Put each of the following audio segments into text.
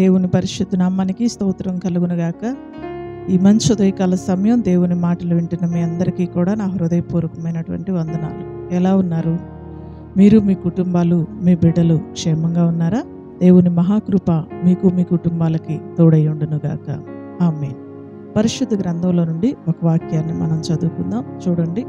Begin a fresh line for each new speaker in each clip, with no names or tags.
దేవుని పరిశుద్ధ నామానికి స్తోత్రం కలుగునుగాక ఈ మంచి ఉదయకాల సమయం దేవుని మాటలు వింటున్న మీ అందరికీ కూడా నా హృదయపూర్వకమైనటువంటి వందనాలు ఎలా ఉన్నారు మీరు మీ కుటుంబాలు మీ బిడ్డలు క్షేమంగా ఉన్నారా దేవుని మహాకృప మీకు మీ కుటుంబాలకి తోడై ఉండునుగాక ఆమె పరిశుద్ధ గ్రంథంలో నుండి ఒక వాక్యాన్ని మనం చదువుకుందాం చూడండి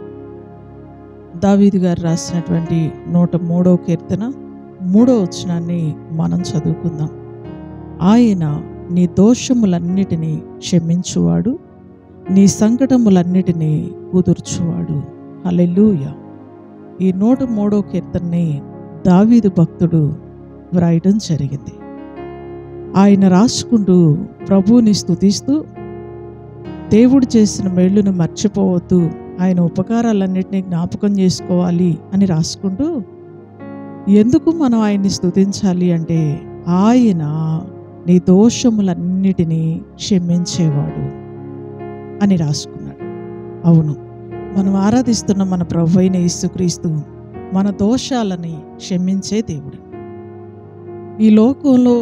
దావీదు గారు రాసినటువంటి నూట మూడో కీర్తన మూడో వచనాన్ని మనం చదువుకుందాం ఆయన నీ దోషములన్నిటినీ క్షమించువాడు నీ సంకటములన్నిటినీ కుదుర్చువాడు హల్లెలూయా ఈ నూట మూడో కీర్తనని దావీదు భక్తుడు వ్రాయడం జరిగింది ఆయన రాసుకుంటూ ప్రభువుని స్తుతిస్తూ దేవుడు చేసిన మేళ్ళును మర్చిపోవద్దు ఆయన ఉపకారాలన్నిటినీ జ్ఞాపకం చేసుకోవాలి అని రాసుకుంటూ ఎందుకు మనం ఆయన్ని స్తుతించాలి అంటే ఆయన నీ దోషములన్నిటినీ క్షమించేవాడు అని రాసుకున్నాడు అవును మనం ఆరాధిస్తున్న మన ప్రభు అయిన యేసుక్రీస్తు మన దోషాలని క్షమించే దేవుడు ఈ లోకంలో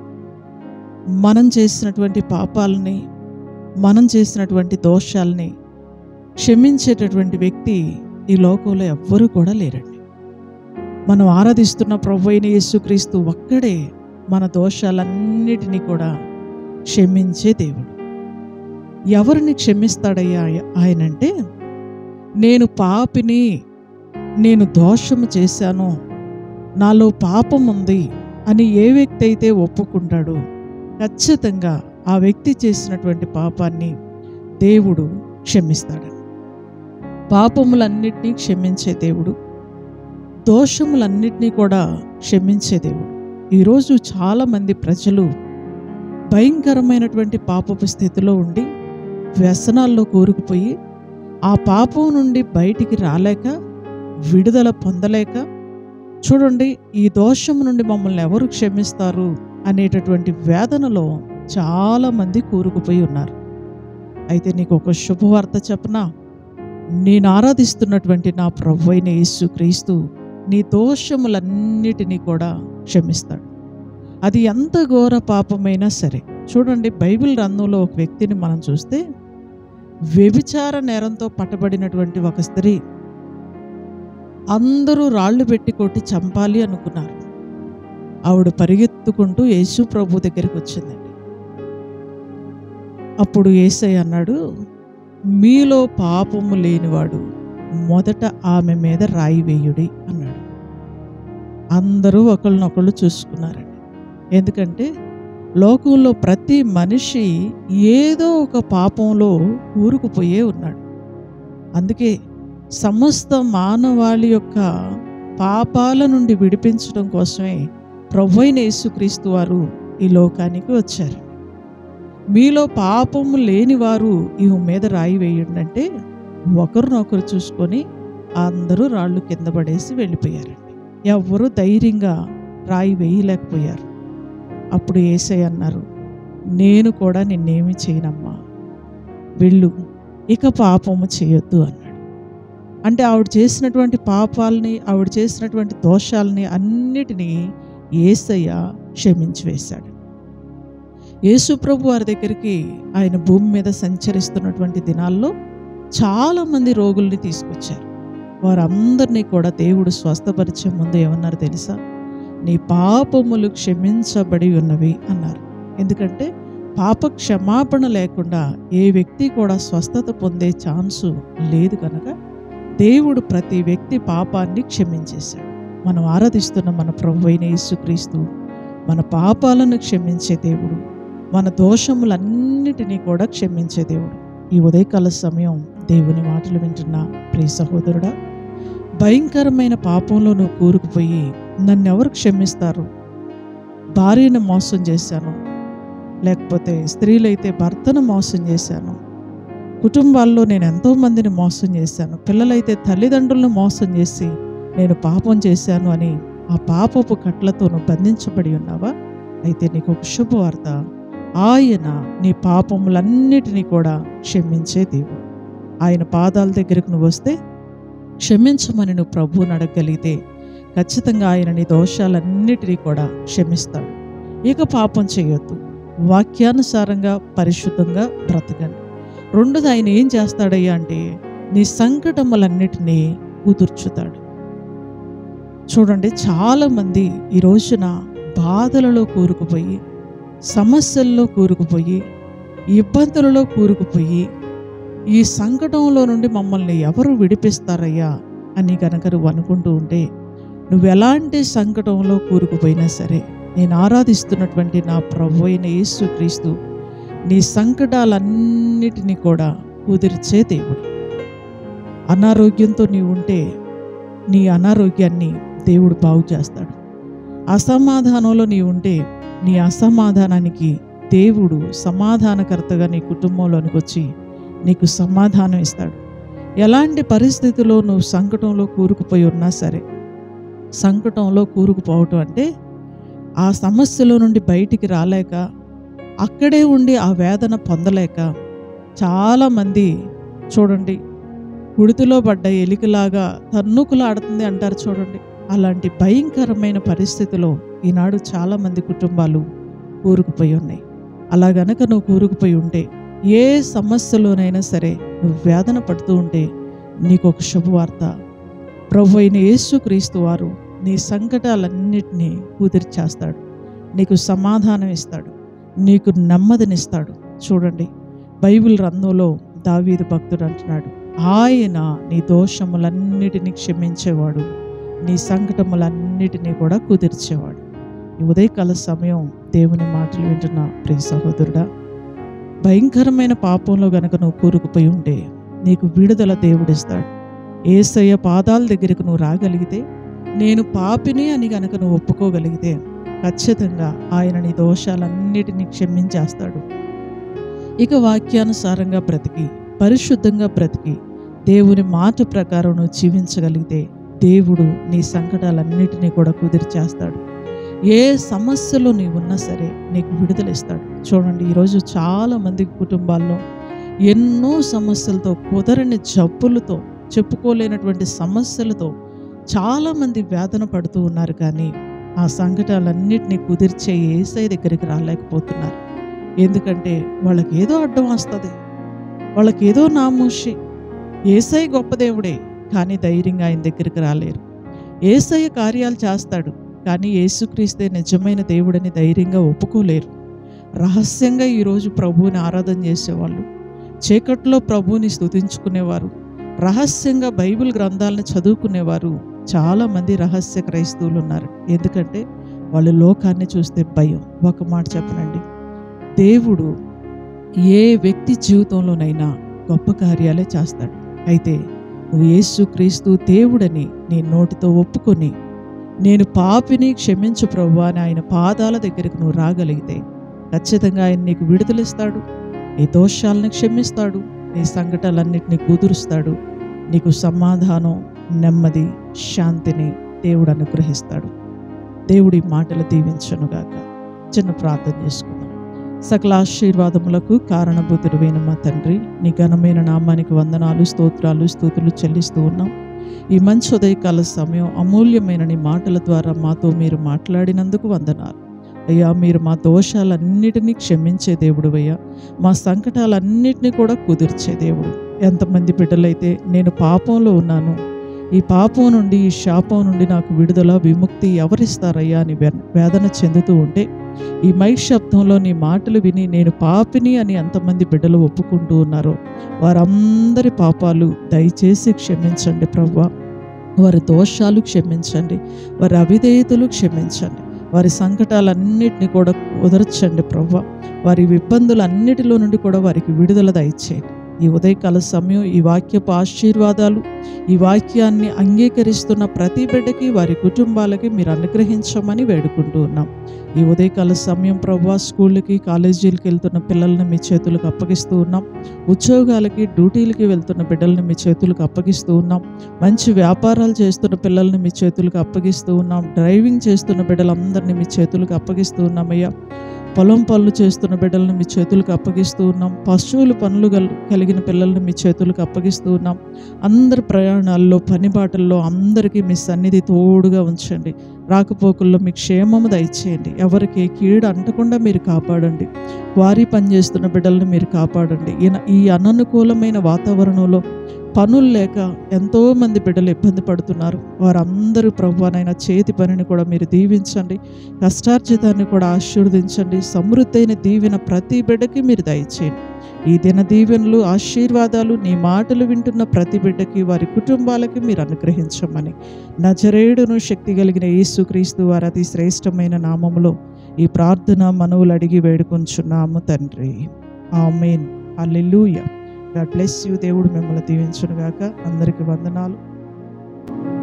మనం చేసినటువంటి పాపాలని మనం చేసినటువంటి దోషాలని క్షమించేటటువంటి వ్యక్తి ఈ లోకంలో ఎవ్వరూ కూడా లేరండి మనం ఆరాధిస్తున్న ప్రభు అయిన యేసుక్రీస్తు ఒక్కడే మన దోషాలన్నిటినీ కూడా క్షమించే దేవుడు ఎవరిని క్షమిస్తాడయ్యా ఆయనంటే నేను పాపిని నేను దోషము చేశాను నాలో పాపం ఉంది అని ఏ వ్యక్తి అయితే ఒప్పుకుంటాడో ఖచ్చితంగా ఆ వ్యక్తి చేసినటువంటి పాపాన్ని దేవుడు క్షమిస్తాడు పాపములన్నిటినీ క్షమించే దేవుడు దోషములన్నిటినీ కూడా క్షమించే దేవుడు ఈరోజు చాలామంది ప్రజలు భయంకరమైనటువంటి పాపపు స్థితిలో ఉండి వ్యసనాల్లో కూరుకుపోయి ఆ పాపం నుండి బయటికి రాలేక విడుదల పొందలేక చూడండి ఈ దోషం నుండి మమ్మల్ని ఎవరు క్షమిస్తారు అనేటటువంటి వేదనలో చాలామంది కూరుకుపోయి ఉన్నారు అయితే నీకు ఒక శుభవార్త చెప్పనా నేను ఆరాధిస్తున్నటువంటి నా ప్రభు అయిన యేసు క్రీస్తు నీ దోషములన్నిటినీ కూడా క్షమిస్తాడు అది ఎంత ఘోర పాపమైనా సరే చూడండి బైబిల్ రంధంలో ఒక వ్యక్తిని మనం చూస్తే వ్యభిచార నేరంతో పట్టబడినటువంటి ఒక స్త్రీ అందరూ రాళ్ళు పెట్టి కొట్టి చంపాలి అనుకున్నారు ఆవిడ పరిగెత్తుకుంటూ యేసు ప్రభు దగ్గరికి వచ్చిందండి అప్పుడు ఏసై అన్నాడు మీలో పాపము లేనివాడు మొదట ఆమె మీద రాయి వేయుడి అన్నాడు అందరూ ఒకళ్ళనొకళ్ళు చూసుకున్నారండి ఎందుకంటే లోకంలో ప్రతి మనిషి ఏదో ఒక పాపంలో ఊరుకుపోయే ఉన్నాడు అందుకే సమస్త మానవాళి యొక్క పాపాల నుండి విడిపించడం కోసమే ప్రభైన యేసుక్రీస్తు వారు ఈ లోకానికి వచ్చారు మీలో పాపము లేని వారు ఈ మీద రాయి వేయండి ఒకరినొకరు చూసుకొని అందరూ రాళ్ళు కింద పడేసి వెళ్ళిపోయారండి ఎవ్వరూ ధైర్యంగా రాయి వేయలేకపోయారు అప్పుడు ఏసై అన్నారు నేను కూడా నిన్నేమి చేయనమ్మా వెళ్ళు ఇక పాపము చేయొద్దు అన్నాడు అంటే ఆవిడ చేసినటువంటి పాపాలని ఆవిడ చేసినటువంటి దోషాలని అన్నిటినీ ఏసయ్య క్షమించి వేశాడు యేసు ప్రభు వారి దగ్గరికి ఆయన భూమి మీద సంచరిస్తున్నటువంటి దినాల్లో చాలామంది రోగుల్ని తీసుకొచ్చారు వారందరినీ కూడా దేవుడు స్వస్థపరిచే ముందు ఏమన్నారు తెలుసా నీ పాపములు క్షమించబడి ఉన్నవి అన్నారు ఎందుకంటే పాప క్షమాపణ లేకుండా ఏ వ్యక్తి కూడా స్వస్థత పొందే ఛాన్సు లేదు కనుక దేవుడు ప్రతి వ్యక్తి పాపాన్ని క్షమించేశాడు మనం ఆరాధిస్తున్న మన ప్రభు అయిన యేసుక్రీస్తు మన పాపాలను క్షమించే దేవుడు మన దోషములన్నిటినీ కూడా క్షమించే దేవుడు ఈ ఉదయకాల సమయం దేవుని మాటలు వింటున్న ప్రియ సహోదరుడా భయంకరమైన పాపంలో నువ్వు కూరుకుపోయి నన్ను ఎవరు క్షమిస్తారు భార్యను మోసం చేశాను లేకపోతే స్త్రీలైతే భర్తను మోసం చేశాను కుటుంబాల్లో నేను ఎంతోమందిని మోసం చేశాను పిల్లలైతే తల్లిదండ్రులను మోసం చేసి నేను పాపం చేశాను అని ఆ పాపపు కట్లతో నువ్వు బంధించబడి ఉన్నావా అయితే నీకు ఒక శుభవార్త ఆయన నీ పాపములన్నిటినీ కూడా క్షమించే దేవుడు ఆయన పాదాల దగ్గరకు నువ్వు వస్తే క్షమించమని నువ్వు ప్రభువుని అడగగలిగితే ఖచ్చితంగా ఆయన నీ దోషాలన్నిటినీ కూడా క్షమిస్తాడు ఇక పాపం చేయొద్దు వాక్యానుసారంగా పరిశుద్ధంగా బ్రతకండి రెండోది ఆయన ఏం చేస్తాడయ్యా అంటే నీ సంకటములన్నిటినీ కుదుర్చుతాడు చూడండి చాలామంది ఈ రోజున బాధలలో కూరుకుపోయి సమస్యల్లో కూరుకుపోయి ఇబ్బందులలో కూరుకుపోయి ఈ సంకటంలో నుండి మమ్మల్ని ఎవరు విడిపిస్తారయ్యా అని కనుక నువ్వు అనుకుంటూ ఉంటే నువ్వు ఎలాంటి సంకటంలో కూరుకుపోయినా సరే నేను ఆరాధిస్తున్నటువంటి నా ప్రభు అయిన యేసు క్రీస్తు నీ సంకటాలన్నిటినీ కూడా కుదిర్చే దేవుడు అనారోగ్యంతో నీవు ఉంటే నీ అనారోగ్యాన్ని దేవుడు బాగు చేస్తాడు అసమాధానంలో నీ ఉంటే నీ అసమాధానానికి దేవుడు సమాధానకర్తగా నీ కుటుంబంలోనికి వచ్చి నీకు సమాధానం ఇస్తాడు ఎలాంటి పరిస్థితిలో నువ్వు సంకటంలో కూరుకుపోయి ఉన్నా సరే సంకటంలో కూరుకుపోవటం అంటే ఆ సమస్యలో నుండి బయటికి రాలేక అక్కడే ఉండి ఆ వేదన పొందలేక చాలామంది చూడండి గుడితిలో పడ్డ ఎలికలాగా తన్నుకులాడుతుంది అంటారు చూడండి అలాంటి భయంకరమైన పరిస్థితిలో ఈనాడు చాలామంది కుటుంబాలు కూరుకుపోయి ఉన్నాయి అలా గనక నువ్వు కూరుకుపోయి ఉంటే ఏ సమస్యలోనైనా సరే నువ్వు వేదన పడుతూ ఉంటే నీకు ఒక శుభవార్త ప్రభు అయిన యేసుక్రీస్తు వారు నీ సంకటాలన్నిటినీ కుదిర్చేస్తాడు నీకు సమాధానం ఇస్తాడు నీకు నెమ్మదినిస్తాడు చూడండి బైబిల్ రంధంలో దావీదు భక్తుడు అంటున్నాడు ఆయన నీ దోషములన్నిటినీ క్షమించేవాడు నీ సంకటములన్నిటినీ కూడా కుదిర్చేవాడు ఈ ఉదయకాల సమయం దేవుని మాటలు వింటున్న ప్రియ సహోదరుడా భయంకరమైన పాపంలో గనక నువ్వు కూరుకుపోయి ఉంటే నీకు విడుదల దేవుడిస్తాడు ఏసయ్య పాదాల దగ్గరకు నువ్వు రాగలిగితే నేను పాపిని అని గనక నువ్వు ఒప్పుకోగలిగితే ఖచ్చితంగా ఆయన నీ దోషాలన్నిటినీ క్షమించేస్తాడు ఇక వాక్యానుసారంగా బ్రతికి పరిశుద్ధంగా బ్రతికి దేవుని మాట ప్రకారం నువ్వు జీవించగలిగితే దేవుడు నీ సంకటాలన్నిటినీ కూడా కుదిరిచేస్తాడు ఏ సమస్యలో నీవు ఉన్నా సరే నీకు విడుదల ఇస్తాడు చూడండి ఈరోజు చాలా మంది కుటుంబాల్లో ఎన్నో సమస్యలతో కుదరని జబ్బులతో చెప్పుకోలేనటువంటి సమస్యలతో చాలామంది వేదన పడుతూ ఉన్నారు కానీ ఆ సంకటాలన్నిటినీ కుదిర్చే ఏసై దగ్గరికి రాలేకపోతున్నారు ఎందుకంటే వాళ్ళకి ఏదో అడ్డం వస్తుంది వాళ్ళకి ఏదో నామూషి ఏసై గొప్ప దేవుడే కానీ ధైర్యంగా ఆయన దగ్గరికి రాలేరు ఏసయ్య కార్యాలు చేస్తాడు కానీ యేసుక్రీస్తే నిజమైన దేవుడని ధైర్యంగా ఒప్పుకోలేరు రహస్యంగా ఈరోజు ప్రభువుని ఆరాధన చేసేవాళ్ళు చీకట్లో ప్రభువుని స్తుతించుకునేవారు రహస్యంగా బైబిల్ గ్రంథాలను చదువుకునేవారు చాలామంది రహస్య క్రైస్తవులు ఉన్నారు ఎందుకంటే వాళ్ళు లోకాన్ని చూస్తే భయం ఒక మాట చెప్పనండి దేవుడు ఏ వ్యక్తి జీవితంలోనైనా గొప్ప కార్యాలే చేస్తాడు అయితే నువ్వు యేసు క్రీస్తు దేవుడని నీ నోటితో ఒప్పుకొని నేను పాపిని క్షమించు ప్రభు అని ఆయన పాదాల దగ్గరికి నువ్వు రాగలిగితే ఖచ్చితంగా ఆయన నీకు విడుదలిస్తాడు నీ దోషాలను క్షమిస్తాడు నీ సంకటాలన్నిటినీ కుదురుస్తాడు నీకు సమాధానం నెమ్మది శాంతిని దేవుడు అనుగ్రహిస్తాడు దేవుడి మాటలు దీవించనుగాక చిన్న ప్రార్థన చేసుకుందాం సకల ఆశీర్వాదములకు కారణభూతుడైన మా తండ్రి నీ ఘనమైన నామానికి వందనాలు స్తోత్రాలు స్తోతులు చెల్లిస్తూ ఉన్నాం ఈ మంచి ఉదయకాల సమయం అమూల్యమైన నీ మాటల ద్వారా మాతో మీరు మాట్లాడినందుకు వందనాలు అయ్యా మీరు మా దోషాలన్నిటినీ క్షమించే దేవుడు అయ్యా మా సంకటాలన్నిటినీ కూడా కుదిర్చే దేవుడు ఎంతమంది బిడ్డలైతే నేను పాపంలో ఉన్నాను ఈ పాపం నుండి ఈ శాపం నుండి నాకు విడుదల విముక్తి ఎవరిస్తారయ్యా అని వే- వేదన చెందుతూ ఉంటే ఈ మైక్ శబ్దంలో నీ మాటలు విని నేను పాపిని అని ఎంతమంది బిడ్డలు ఒప్పుకుంటూ ఉన్నారో వారందరి పాపాలు దయచేసి క్షమించండి ప్రవ్వా వారి దోషాలు క్షమించండి వారి అవిధేయతలు క్షమించండి వారి సంకటాలన్నిటిని కూడా కుదర్చండి ప్రవ్వ వారి ఇబ్బందులన్నిటిలో నుండి కూడా వారికి విడుదల దయచేయండి ఈ ఉదయకాల సమయం ఈ వాక్యపు ఆశీర్వాదాలు ఈ వాక్యాన్ని అంగీకరిస్తున్న ప్రతి బిడ్డకి వారి కుటుంబాలకి మీరు అనుగ్రహించమని వేడుకుంటూ ఉన్నాం ఈ ఉదయకాల సమయం ప్రభా స్కూళ్ళకి కాలేజీలకి వెళ్తున్న పిల్లల్ని మీ చేతులకు అప్పగిస్తూ ఉన్నాం ఉద్యోగాలకి డ్యూటీలకి వెళ్తున్న బిడ్డల్ని మీ చేతులకు అప్పగిస్తూ ఉన్నాం మంచి వ్యాపారాలు చేస్తున్న పిల్లల్ని మీ చేతులకు అప్పగిస్తూ ఉన్నాం డ్రైవింగ్ చేస్తున్న బిడ్డలందరినీ మీ చేతులకు అప్పగిస్తూ ఉన్నామయ్యా పొలం పనులు చేస్తున్న బిడ్డలను మీ చేతులకు అప్పగిస్తూ ఉన్నాం పశువులు పనులు గల్- కలిగిన పిల్లల్ని మీ చేతులకు అప్పగిస్తూ ఉన్నాం అందరి ప్రయాణాల్లో పని బాటల్లో అందరికీ మీ సన్నిధి తోడుగా ఉంచండి రాకపోకల్లో మీ క్షేమము దయచేయండి ఎవరికి ఏ కీడు అంటకుండా మీరు కాపాడండి వారి పనిచేస్తున్న బిడ్డలను మీరు కాపాడండి ఈన- ఈ అననుకూలమైన వాతావరణంలో పనులు లేక ఎంతోమంది బిడ్డలు ఇబ్బంది పడుతున్నారు వారందరూ ప్రభువానైనా చేతి పనిని కూడా మీరు దీవించండి కష్టార్జితాన్ని కూడా ఆశీర్వదించండి సమృద్ధైన దీవెన ప్రతి బిడ్డకి మీరు దయచేయండి ఈ దిన దీవెనలు ఆశీర్వాదాలు నీ మాటలు వింటున్న ప్రతి బిడ్డకి వారి కుటుంబాలకి మీరు అనుగ్రహించమని నజరేడును శక్తి కలిగిన యేసుక్రీస్తు వారి అతి శ్రేష్టమైన నామములో ఈ ప్రార్థన మనవులు అడిగి వేడుకొంచున్నాము తండ్రి amen hallelujah God bless you దేవుడు మిమ్మల్ని దీవించునుగాక అందరికీ వందనాలు